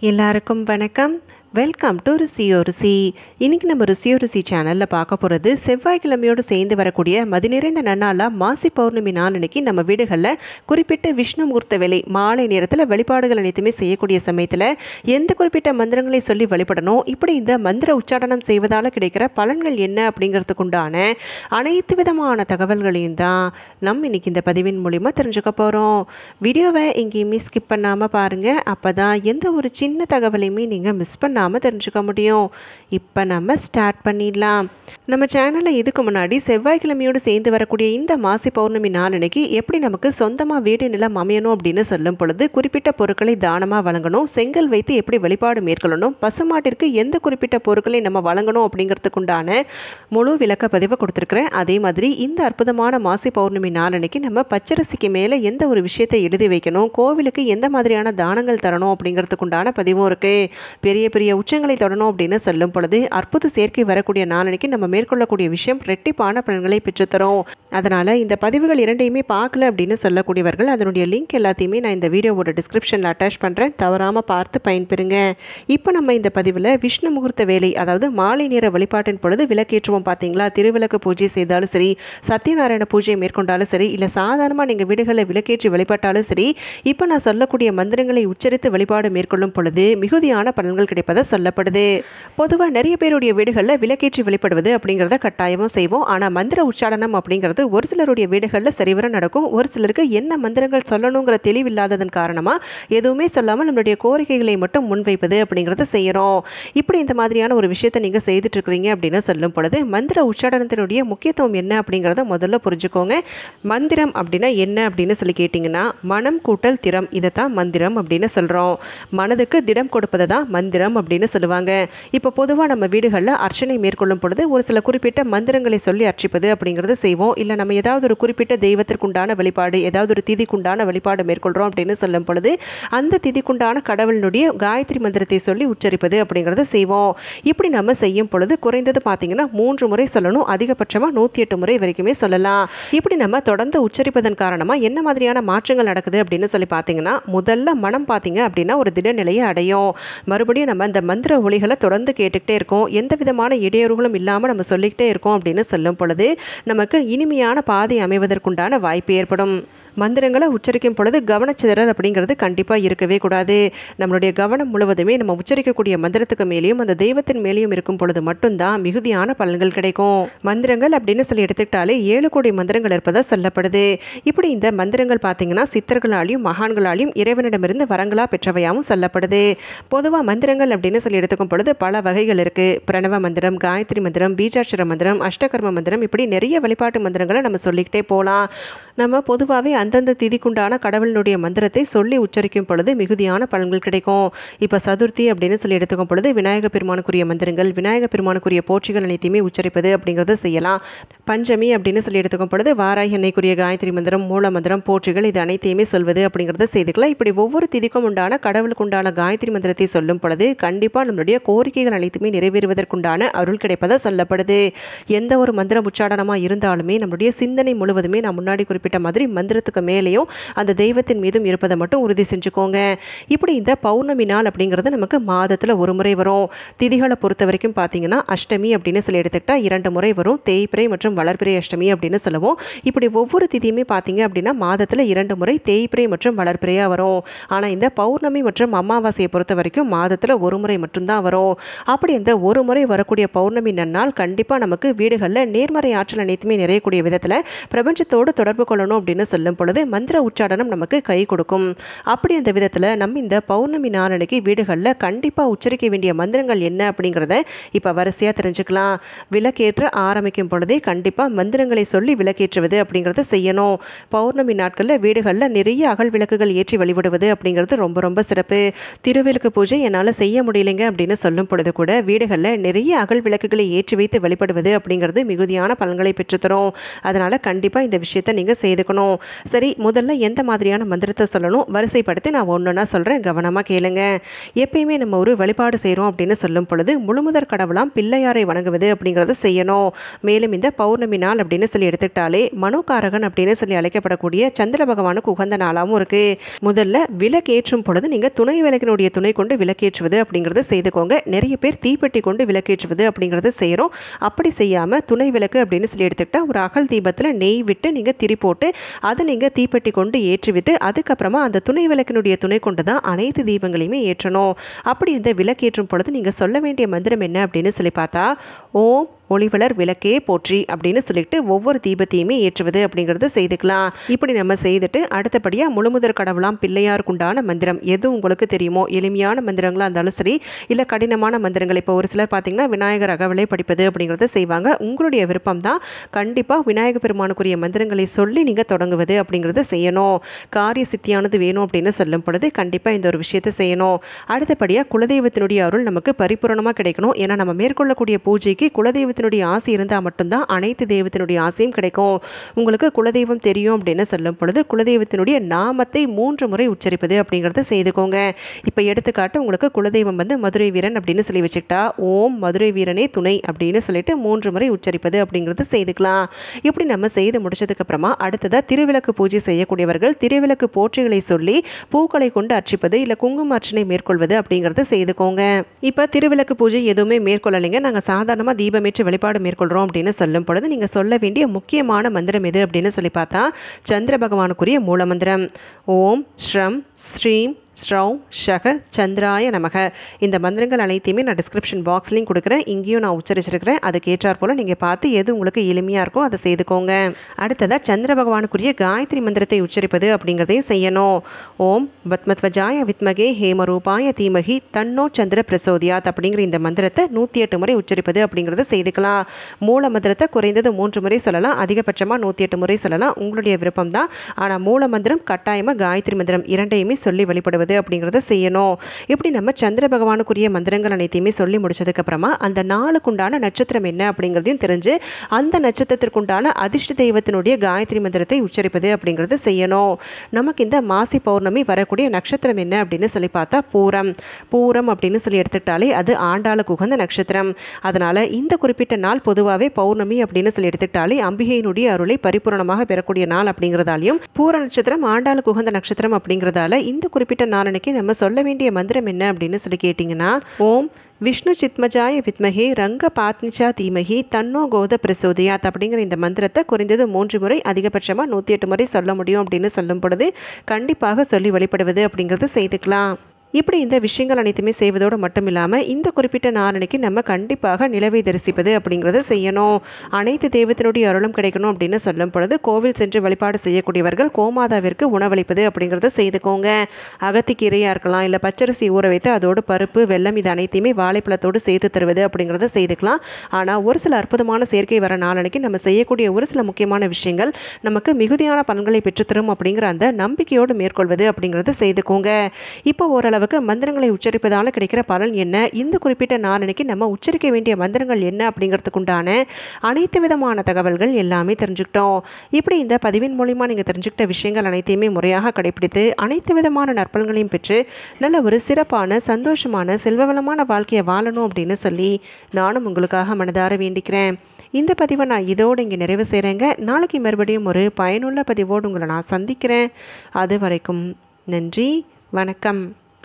எல்லாருக்கும் வணக்கம் welcome to ருசியோ ருசி இன்னைக்கு நம்ம ருசியோ ருசி சேனலில் பார்க்க போகிறது செவ்வாய்க்கிழமையோடு சேர்ந்து வரக்கூடிய மதி நிறைந்த நன்னாளா மாசி பௌர்ணமி நாள் அன்னைக்கு நம்ம வீடுகளில் குறிப்பிட்ட விஷ்ணு முகூர்த்த வேலை மாலை நேரத்தில் வழிபாடுகள் அனைத்துமே செய்யக்கூடிய சமயத்தில் எந்த குறிப்பிட்ட மந்திரங்களை சொல்லி வழிபடணும் இப்படி இந்த மந்திர உச்சாடனம் செய்வதால் கிடைக்கிற பலன்கள் என்ன அப்படிங்கிறதுக்கு உண்டான அனைத்து விதமான தகவல்களையும் தான் நம்ம இன்னைக்கு இந்த பதிவின் மூலிமா தெரிஞ்சுக்க போகிறோம் வீடியோவை எங்கேயுமே ஸ்கிப் பண்ணாமல் பாருங்கள் அப்போ தான் எந்த ஒரு சின்ன தகவலையுமே நீங்கள் மிஸ் பண்ணாமல் தெரிஞ்சுக்க முடியும் இப்போ நம்ம ஸ்டார்ட் பண்ணிடலாம் நம்ம சேனலில் இதுக்கு முன்னாடி செவ்வாய்க்கிழமையோடு சேர்ந்து வரக்கூடிய இந்த மாசி பௌர்ணமி நாள் அன்னைக்கு எப்படி நமக்கு சொந்தமாக வீடு நிலம் அமையணும் அப்படின்னு சொல்லும் பொழுது குறிப்பிட்ட பொருட்களை தானமாக வழங்கணும் செங்கல் வைத்து எப்படி வழிபாடு மேற்கொள்ளணும் பசுமாட்டிற்கு எந்த குறிப்பிட்ட பொருட்களை நம்ம வழங்கணும் அப்படிங்கிறதுக்கு உண்டான முழு விளக்க பதிவை கொடுத்துருக்குறேன் அதே மாதிரி இந்த அற்புதமான மாசி பௌர்ணமி நாள் அன்னைக்கு நம்ம பச்சரிசிக்கு மேலே எந்த ஒரு விஷயத்தை எழுதி வைக்கணும் கோவிலுக்கு எந்த மாதிரியான தானங்கள் தரணும் அப்படிங்கிறதுக்கு உண்டான பதிவும் இருக்குது பெரிய பெரிய உச்சங்களை தொடணும் அப்படின்னு சொல்லும் பொழுது அற்புத சேர்க்கை வரக்கூடிய நாளனைக்கு நம்ம மேற்கொள்ளக்கூடிய விஷயம் ரெட்டிப்பான பலன்களை பெற்றுத்தரும் அதனால் இந்த பதிவுகள் இரண்டையுமே பார்க்கல அப்படின்னு சொல்லக்கூடியவர்கள் அதனுடைய லிங்க் எல்லாத்தையுமே நான் இந்த வீடியோவோட டிஸ்கிரிப்ஷனில் அட்டாச் பண்ணுறேன் தவறாமல் பார்த்து பயன்பெறுங்க இப்போ நம்ம இந்த பதிவில் விஷ்ணு முகூர்த்த வேலை அதாவது மாலை நேர வழிபாட்டின் பொழுது விளக்கேற்றுவோம் பார்த்தீங்களா திருவிளக்கு பூஜை செய்தாலும் சரி சத்யநாராயண பூஜை மேற்கொண்டாலும் சரி இல்லை சாதாரணமாக நீங்கள் வீடுகளில் விளக்கேற்றி வழிபட்டாலும் சரி இப்போ நான் சொல்லக்கூடிய மந்திரங்களை உச்சரித்து வழிபாடு மேற்கொள்ளும் பொழுது மிகுதியான பலன்கள் கிடைப்பதாக சொல்லப்படுது பொதுவாக நிறைய பேருடைய வீடுகளில் விளக்கேற்றி வெளிப்படுவது அப்படிங்கிறத கட்டாயமும் செய்வோம் ஆனால் மந்திர உச்சாடனம் அப்படிங்கிறது ஒரு சிலருடைய வீடுகளில் சரிவர நடக்கும் ஒரு சிலருக்கு என்ன மந்திரங்கள் சொல்லணுங்கிற தெளிவில்லாததன் காரணமாக எதுவுமே சொல்லாமல் நம்மளுடைய கோரிக்கைகளை மட்டும் முன்வைப்பது அப்படிங்கிறத செய்கிறோம் இப்படி இந்த மாதிரியான ஒரு விஷயத்தை நீங்கள் செய்துட்டு இருக்கிறீங்க அப்படின்னு சொல்லும் பொழுது மந்திர உச்சாடனத்தினுடைய முக்கியத்துவம் என்ன அப்படிங்கிறத முதல்ல புரிஞ்சுக்கோங்க மந்திரம் அப்படின்னா என்ன அப்படின்னு சொல்லி கேட்டிங்கன்னா மனம் கூட்டல் திறம் இதை தான் மந்திரம் அப்படின்னு சொல்கிறோம் மனதுக்கு திடம் கொடுப்பதை தான் மந்திரம் அப்படின்னு சொல்லுவாங்க இப்போ பொதுவாக நம்ம வீடுகளில் அர்ச்சனை மேற்கொள்ளும் பொழுது ஒரு சில குறிப்பிட்ட மந்திரங்களை சொல்லி அர்ச்சிப்பது அப்படிங்கிறது செய்வோம் இல்லை நம்ம ஏதாவது ஒரு குறிப்பிட்ட தெய்வத்திற்குண்டான வழிபாடு ஏதாவது ஒரு திதிக்குண்டான வழிபாடு மேற்கொள்கிறோம் அப்படின்னு சொல்லும் பொழுது அந்த திதிக்குண்டான கடவுளினுடைய காயத்ரி மந்திரத்தை சொல்லி உச்சரிப்பது அப்படிங்கிறத செய்வோம் இப்படி நம்ம செய்யும் பொழுது குறைந்தது பார்த்தீங்கன்னா மூன்று முறை சொல்லணும் அதிகபட்சமாக நூற்றி எட்டு முறை வரைக்குமே சொல்லலாம் இப்படி நம்ம தொடர்ந்து உச்சரிப்பதன் காரணமாக என்ன மாதிரியான மாற்றங்கள் நடக்குது அப்படின்னு சொல்லி பார்த்தீங்கன்னா முதல்ல மனம் பார்த்தீங்க அப்படின்னா ஒரு திடநிலையை அடையும் மறுபடியும் நம்ம இந்த மந்திர ஒளிகளை தொடர்ந்து கேட்டுக்கிட்டே இருக்கோம் எந்த விதமான இடையூறுகளும் இல்லாமல் நம்ம சொல்லிக்கிட்டே இருக்கோம் அப்படின்னு சொல்லும் பொழுது நமக்கு இனிமையான பாதை அமைவதற்குண்டான வாய்ப்பு ஏற்படும் மந்திரங்களை உச்சரிக்கும் பொழுது கவனச்சிதறல் அப்படிங்கிறது கண்டிப்பாக இருக்கவே கூடாது நம்மளுடைய கவனம் முழுவதுமே நம்ம உச்சரிக்கக்கூடிய மந்திரத்துக்கு மேலேயும் அந்த தெய்வத்தின் மேலேயும் இருக்கும் பொழுது மட்டும்தான் மிகுதியான பலன்கள் கிடைக்கும் மந்திரங்கள் அப்படின்னு சொல்லி எடுத்துக்கிட்டாலே ஏழு கோடி மந்திரங்கள் இருப்பதாக சொல்லப்படுது இப்படி இந்த மந்திரங்கள் பார்த்தீங்கன்னா சித்தர்களாலையும் மகான்களாலையும் இறைவனிடமிருந்து வரங்களா பெற்றவையாகவும் சொல்லப்படுது பொதுவாக மந்திரங்கள் அப்படின்னு சொல்லி எடுத்துக்கும் பொழுது பல வகைகள் இருக்கு பிரணவ மந்திரம் காயத்ரி மந்திரம் பீஜாட்சர மந்திரம் அஷ்டகர்ம மந்திரம் இப்படி நிறைய வழிபாட்டு மந்திரங்களை நம்ம சொல்லிக்கிட்டே போகலாம் நம்ம பொதுவாகவே அந்தந்த திதிக்குண்டான கடவுளினுடைய மந்திரத்தை சொல்லி உச்சரிக்கும் பொழுது மிகுதியான பலன்கள் கிடைக்கும் இப்போ சதுர்த்தி அப்படின்னு சொல்லி எடுத்துக்கும் பொழுது விநாயக பெருமானுக்குரிய மந்திரங்கள் விநாயக பெருமானுக்குரிய போற்றிகள் அனைத்தையுமே உச்சரிப்பது அப்படிங்கிறத செய்யலாம் பஞ்சமி அப்படின்னு சொல்லி எடுத்துக்கும் பொழுது வாராய் எண்ணெய்க்குரிய காயத்ரி மந்திரம் மூல மந்திரம் போற்றிகள் இது அனைத்தையுமே சொல்வது அப்படிங்கிறத செய்துக்கலாம் இப்படி ஒவ்வொரு திதிக்கும் உண்டான கடவுளுக்கு உண்டான காயத்ரி மந்திரத்தை சொல்லும் பொழுது கண்டிப்பாக நம்மளுடைய கோரிக்கைகள் அனைத்துமே நிறைவேறுவதற்குண்டான அருள் கிடைப்பதாக சொல்லப்படுது எந்த ஒரு மந்திர உச்சாடனமாக இருந்தாலுமே நம்மளுடைய சிந்தனை முழுவதுமே நான் முன்னாடி குறிப்பிட்ட மாதிரி மந்திரத்துக்கு மேலேயும் அந்த தெய்வத்தின் மீதும் இருப்பதை மட்டும் உறுதி செஞ்சுக்கோங்க இப்படி இந்த பௌர்ணமி நாள் அப்படிங்கிறது நமக்கு மாதத்தில் ஒரு முறை வரும் திதிகளை பொறுத்த வரைக்கும் பார்த்தீங்கன்னா அஷ்டமி அப்படின்னு சொல்லி எடுத்துக்கிட்டா இரண்டு முறை வரும் தேய்பிறை மற்றும் வளர்பிறை அஷ்டமி அப்படின்னு சொல்லுவோம் இப்படி ஒவ்வொரு திதியுமே பார்த்தீங்க அப்படின்னா மாதத்தில் இரண்டு முறை தேய்பிறை மற்றும் வளர்பிறையாக வரும் ஆனால் இந்த பௌர்ணமி மற்றும் அமாவாசையை பொறுத்த வரைக்கும் மாதத்தில் ஒரு முறை மட்டும்தான் வரும் அப்படி இந்த ஒரு முறை வரக்கூடிய பௌர்ணமி நன்னாள் கண்டிப்பாக நமக்கு வீடுகளில் நேர்மறை ஆற்றல் அனைத்துமே நிறையக்கூடிய விதத்தில் பிரபஞ்சத்தோடு தொடர்பு கொள்ளணும் அப்படின்னு சொல்லும் பொழுது மந்திர உச்சாடனம் நமக்கு கை கொடுக்கும் அப்படி அந்த விதத்தில் நம்ம இந்த பௌர்ணமி நாளன்னைக்கு வீடுகளில் கண்டிப்பாக உச்சரிக்க வேண்டிய மந்திரங்கள் என்ன அப்படிங்கிறத இப்போ வரிசையாக தெரிஞ்சுக்கலாம் விளக்கேற்ற ஆரம்பிக்கும் பொழுதே கண்டிப்பாக மந்திரங்களை சொல்லி விளக்கேற்றுவது அப்படிங்கிறத செய்யணும் பௌர்ணமி நாட்களில் வீடுகளில் நிறைய அகல் விளக்குகள் ஏற்றி வழிபடுவது அப்படிங்கிறது ரொம்ப ரொம்ப சிறப்பு திருவிளக்கு பூஜை என்னால் செய்ய முடியலைங்க அப்படின்னு சொல்லும் பொழுது கூட வீடுகளில் நிறைய அகல் விளக்குகளை ஏற்றி வைத்து வழிபடுவது அப்படிங்கிறது மிகுதியான பலன்களை பெற்றுத்தரும் அதனால் கண்டிப்பாக இந்த விஷயத்தை நீங்கள் செய்துக்கணும் சரி முதல்ல எந்த மாதிரியான மந்திரத்தை சொல்லணும் வரிசைப்படுத்தி நான் ஒன்றுனா சொல்கிறேன் கவனமாக கேளுங்க எப்பயுமே நம்ம ஒரு வழிபாடு செய்கிறோம் அப்படின்னு சொல்லும் பொழுது முழுமுதற் கடவுளாம் பிள்ளையாரை வணங்குவது அப்படிங்கிறத செய்யணும் மேலும் இந்த பௌர்ணமி நாள் அப்படின்னு சொல்லி எடுத்துக்கிட்டாலே மனோகாரகன் அப்படின்னு சொல்லி அழைக்கப்படக்கூடிய சந்திர பகவானுக்கு உகந்த நாளாகவும் இருக்கு முதல்ல விளக்கேற்றும் பொழுது நீங்கள் துணை விளக்கினுடைய துணை கொண்டு விளக்கேற்றுவது அப்படிங்கிறத செய்துக்கோங்க நிறைய பேர் தீப்பெட்டி கொண்டு விளக்கேற்றுவது அப்படிங்கிறத செய்கிறோம் அப்படி செய்யாமல் துணை விளக்கு அப்படின்னு சொல்லி எடுத்துக்கிட்டா ஒரு அகல் தீபத்தில் நெய் விட்டு நீங்கள் திரி போட்டு அதை நீங்கள் தீப்பெட்டி கொண்டு ஏற்றிவிட்டு அதுக்கப்புறமா அந்த துணை விளக்கினுடைய துணை கொண்டு தான் அனைத்து தீபங்களையுமே ஏற்றணும் அப்படி இந்த விளக்கேற்றும் பொழுது நீங்கள் சொல்ல வேண்டிய மந்திரம் என்ன அப்படின்னு சொல்லி பார்த்தா ஓம் ஒளிவளர் விளக்கே போற்றி அப்படின்னு சொல்லிட்டு ஒவ்வொரு தீபத்தையுமே ஏற்றுவது அப்படிங்கிறது செய்துக்கலாம் இப்படி நம்ம செய்துட்டு அடுத்தபடியாக முழுமுதற் கடவுளாம் பிள்ளையாருக்குண்டான மந்திரம் எது உங்களுக்கு தெரியுமோ எளிமையான மந்திரங்களாக இருந்தாலும் சரி இல்லை கடினமான மந்திரங்கள் இப்போ ஒரு சிலர் பார்த்தீங்கன்னா விநாயகர் அகவலை படிப்பது அப்படிங்கிறத செய்வாங்க உங்களுடைய விருப்பம் தான் கண்டிப்பாக விநாயகர் பெருமானுக்குரிய மந்திரங்களை சொல்லி நீங்கள் தொடங்குவது அப்படிங்கிறத செய்யணும் காரிய சித்தியானது வேணும் அப்படின்னு சொல்லும் பொழுது கண்டிப்பாக இந்த ஒரு விஷயத்தை செய்யணும் அடுத்தபடியாக குலதெய்வத்தினுடைய அருள் நமக்கு பரிபூரணமாக கிடைக்கணும் ஏன்னா நம்ம மேற்கொள்ளக்கூடிய பூஜைக்கு குலதெய்வத்தினுடைய ஆசை இருந்தால் மட்டும்தான் அனைத்து தெய்வத்தினுடைய ஆசையும் கிடைக்கும் உங்களுக்கு குலதெய்வம் தெரியும் அப்படின்னு சொல்லும் பொழுது குலதெய்வத்தினுடைய நாமத்தை மூன்று முறை உச்சரிப்பது அப்படிங்கிறத செய்துக்கோங்க இப்போ எடுத்துக்காட்டு உங்களுக்கு குலதெய்வம் வந்து மதுரை வீரன் அப்படின்னு சொல்லி வச்சுக்கிட்டா ஓம் மதுரை வீரனே துணை அப்படின்னு சொல்லிட்டு மூன்று முறை உச்சரிப்பது அப்படிங்கிறது செய்துக்கலாம் இப்படி நம்ம செய்து முடிச்சதுக்கு அப்புறமா அடுத்ததாக திருவிளக்கு பூஜை செய்யக்கூடியவர்கள் திருவிளக்கு போற்றிகளை சொல்லி பூக்களை கொண்டு அர்ச்சிப்பது இல்லை குங்கும அர்ச்சனை மேற்கொள்வது அப்படிங்கிறத செய்துக்கோங்க இப்போ திருவிளக்கு பூஜை எதுவுமே மேற்கொள்ளலைங்க நாங்கள் சாதாரணமாக தீபமேற்று வழிபாடு மேற்கொள்கிறோம் அப்படின்னு சொல்லும் பொழுது நீங்கள் சொல்ல வேண்டிய முக்கியமான மந்திரம் எது அப்படின்னு சொல்லி பார்த்தா சந்திர பகவானுக்குரிய மூல மந்திரம் ஓம் ஸ்ரம் ஸ்ரீம் ஸ்ரௌ ஷக சந்திராய நமக இந்த மந்திரங்கள் அனைத்தையுமே நான் டிஸ்கிரிப்ஷன் பாக்ஸ்லையும் கொடுக்குறேன் இங்கேயும் நான் உச்சரிச்சிருக்கிறேன் அதுக்கு ஏற்றாற் போல் நீங்கள் பார்த்து எது உங்களுக்கு எளிமையாக இருக்கோ அதை செய்துக்கோங்க அடுத்ததாக சந்திர பகவானுக்குரிய காயத்ரி மந்திரத்தை உச்சரிப்பது அப்படிங்கிறதையும் செய்யணும் ஓம் பத்மத்வஜாய வித்மகே ஹேமரூபாய தீமகி தன்னோ சந்திர பிரசோதியாத் அப்படிங்கிற இந்த மந்திரத்தை நூற்றி எட்டு முறை உச்சரிப்பது அப்படிங்கிறத செய்துக்கலாம் மூல மந்திரத்தை குறைந்தது மூன்று முறை சொல்லலாம் அதிகபட்சமாக நூற்றி எட்டு முறை சொல்லலாம் உங்களுடைய விருப்பம் தான் ஆனால் மூல மந்திரம் கட்டாயமாக காயத்ரி மந்திரம் இரண்டையுமே சொல்லி வழிபடுவது அப்படிங்கிறத செய்யணும் இப்படி நம்ம சந்திர பகவானுக்குரிய மந்திரங்கள் அனைத்தையுமே சொல்லி முடிச்சதுக்கப்புறமா அந்த நாளுக்குண்டான நட்சத்திரம் என்ன அப்படிங்கிறதையும் தெரிஞ்சு அந்த நட்சத்திரத்திற்குண்டான அதிர்ஷ்ட தெய்வத்தினுடைய காயத்ரி மந்திரத்தை உச்சரிப்பது அப்படிங்கிறது செய்யணும் நமக்கு இந்த மாசி பௌர்ணமி வரக்கூடிய நட்சத்திரம் என்ன அப்படின்னு சொல்லி பார்த்தா பூரம் பூரம் அப்படின்னு சொல்லி எடுத்துக்கிட்டாலே அது ஆண்டாளுக்கு உகந்த நட்சத்திரம் அதனால இந்த குறிப்பிட்ட நாள் பொதுவாகவே பௌர்ணமி அப்படின்னு சொல்லி எடுத்துக்கிட்டாலே அம்பிகையினுடைய அருளை பரிபூரணமாக பெறக்கூடிய நாள் அப்படிங்கிறதாலையும் பூர நட்சத்திரம் ஆண்டாளுக்கு உகந்த நட்சத்திரம் அப்படிங்கிறதால இந்த குறிப்பிட்ட நாளன்னைக்கு நம்ம சொல்ல வேண்டிய மந்திரம் என்ன அப்படின்னு சொல்லி கேட்டிங்கன்னா ஓம் விஷ்ணு சித்மஜாய வித்மகே ரங்க பாத்னிச்சா தீமகி தன்னோ கோத பிரசோதியாத் அப்படிங்கிற இந்த மந்திரத்தை குறைந்தது மூன்று முறை அதிகபட்சமாக நூற்றி எட்டு முறை சொல்ல முடியும் அப்படின்னு சொல்லும் பொழுது கண்டிப்பாக சொல்லி வழிபடுவது அப்படிங்கிறது செய்துக்கலாம் இப்படி இந்த விஷயங்கள் அனைத்துமே செய்வதோடு மட்டும் இல்லாமல் இந்த குறிப்பிட்ட நாளனைக்கு நம்ம கண்டிப்பாக நிலவை தரிசிப்பது அப்படிங்கிறத செய்யணும் அனைத்து தெய்வத்தினுடைய அருளும் கிடைக்கணும் அப்படின்னு சொல்லும் பொழுது கோவில் சென்று வழிபாடு செய்யக்கூடியவர்கள் கோமாதாவிற்கு உணவளிப்பது அப்படிங்கிறத செய்துக்கோங்க அகத்திக்கீரையாக இருக்கலாம் இல்லை பச்சரிசி ஊற வைத்து அதோடு பருப்பு வெல்லம் இது அனைத்தையுமே வாழைப்பழத்தோடு சேர்த்து தருவது அப்படிங்கிறத செய்துக்கலாம் ஆனால் ஒரு சில அற்புதமான சேர்க்கை வர நாளனைக்கு நம்ம செய்யக்கூடிய ஒரு சில முக்கியமான விஷயங்கள் நமக்கு மிகுதியான பலன்களை பெற்றுத்தரும் அப்படிங்கிற அந்த நம்பிக்கையோடு மேற்கொள்வது அப்படிங்கிறத செய்துக்கோங்க இப்போ ஓரளவு அளவுக்கு மந்திரங்களை உச்சரிப்பதால் கிடைக்கிற பலன் என்ன இந்த குறிப்பிட்ட நாளனைக்கு நம்ம உச்சரிக்க வேண்டிய மந்திரங்கள் என்ன அப்படிங்கிறதுக்குண்டான அனைத்து விதமான தகவல்கள் எல்லாமே தெரிஞ்சுக்கிட்டோம் இப்படி இந்த பதிவின் மூலிமா நீங்கள் தெரிஞ்சுக்கிட்ட விஷயங்கள் அனைத்தையுமே முறையாக கடைபிடித்து அனைத்து விதமான நற்பலன்களையும் பெற்று நல்ல ஒரு சிறப்பான சந்தோஷமான செல்வவளமான வாழ்க்கையை வாழணும் அப்படின்னு சொல்லி நானும் உங்களுக்காக மனதார வேண்டிக்கிறேன் இந்த பதிவை நான் இதோடு இங்கே நிறைவு செய்கிறேங்க நாளைக்கு மறுபடியும் ஒரு பயனுள்ள பதிவோடு உங்களை நான் சந்திக்கிறேன் அது வரைக்கும் நன்றி வணக்கம்